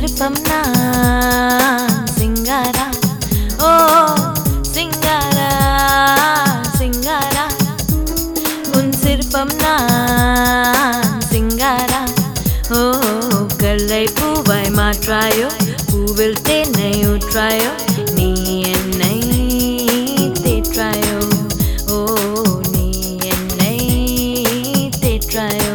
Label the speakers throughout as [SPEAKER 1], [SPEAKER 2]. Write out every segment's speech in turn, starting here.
[SPEAKER 1] சிற்பம் நான் சிங்காரா ஓ சிங்காரா சிங்காரா உன் சிற்பம் நான் சிங்காரா ஓ கல்லை பூவாய் மாற்றாயோ பூவில் தேனை ஊற்றாயோ நீ என்னை தேற்றாயோ ஓ நீ என்னை தேற்றாயோ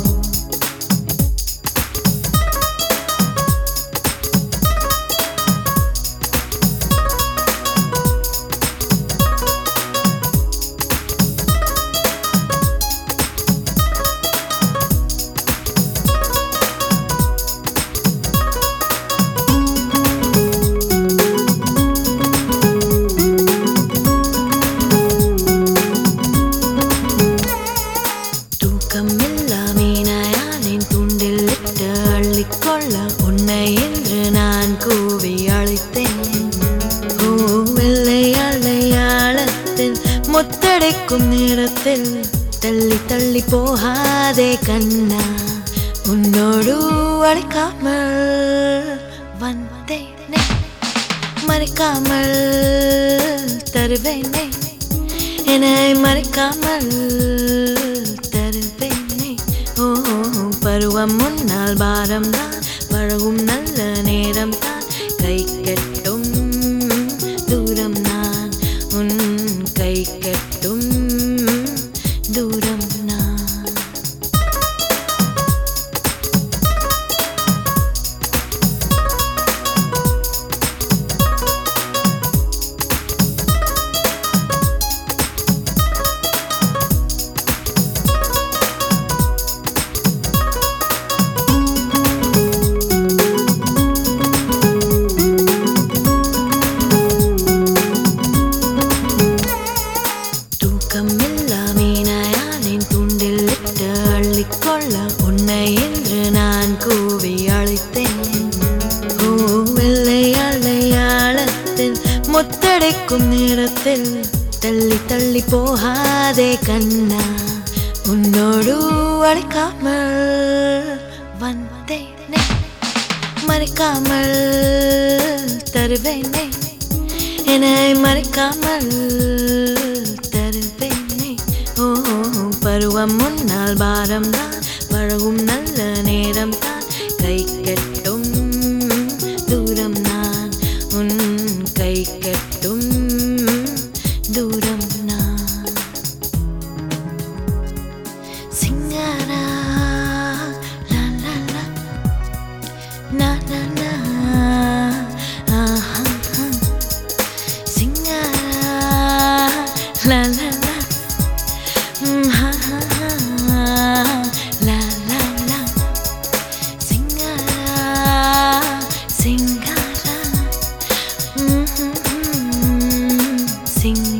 [SPEAKER 1] தூக்கம் இல்லாமீனாயானின் துண்டில் இட்டு அள்ளிக்கொள்ள உன்னை என்று நான் கூவி அழைத்தேன் ஓ வெள்ளை அலையாளத்தில் முத்தடைக்கும் நேரத்தில் தள்ளி தள்ளி போகாதே கண்ணா உன்னோடு அழைக்காமல் வந்தேனே மறைக்காமல் தருவேனே என்னை மறைக்காமல் தருவேனே ஓ பருவம் முன்னால் பாரம் தான் பழகும் நல்ல நேரம் தான் கை கட்டும் தூரம் நான் உன் கை கட்டும் தூரம் நான் தூக்கம் இல்லாமீனாயானின் துண்டில் இட்டு அள்ளிக்கொள்ள உன்னை என்று நான் கூவி அழைத்தேன் ஓ வெள்ளை அலையாளத்தில் முத்தடைக்கும் நேரத்தில் தள்ளி தள்ளி போகாதே கண்ணா உன்னோடு அழைக்காமல் வந்தேனே மறைக்காமல் தருவேனே என்னை மறைக்காமல் தருவேனே ஓ பருவம் முன்னால் பாரம் தான் பழகும் நல்ல நேரம் தான் கை கட்டும் தூரம் நான் உன் கை கட்டும் தூரம் நான் சிங்காரா லா லா லா na na na ஆஹா சிங்காரா லா லா லா ம், ஹா, ஹா, ஹா. லா லா லா சிங்காரா சிங்காரா ம், ம், ம். சிங்காரா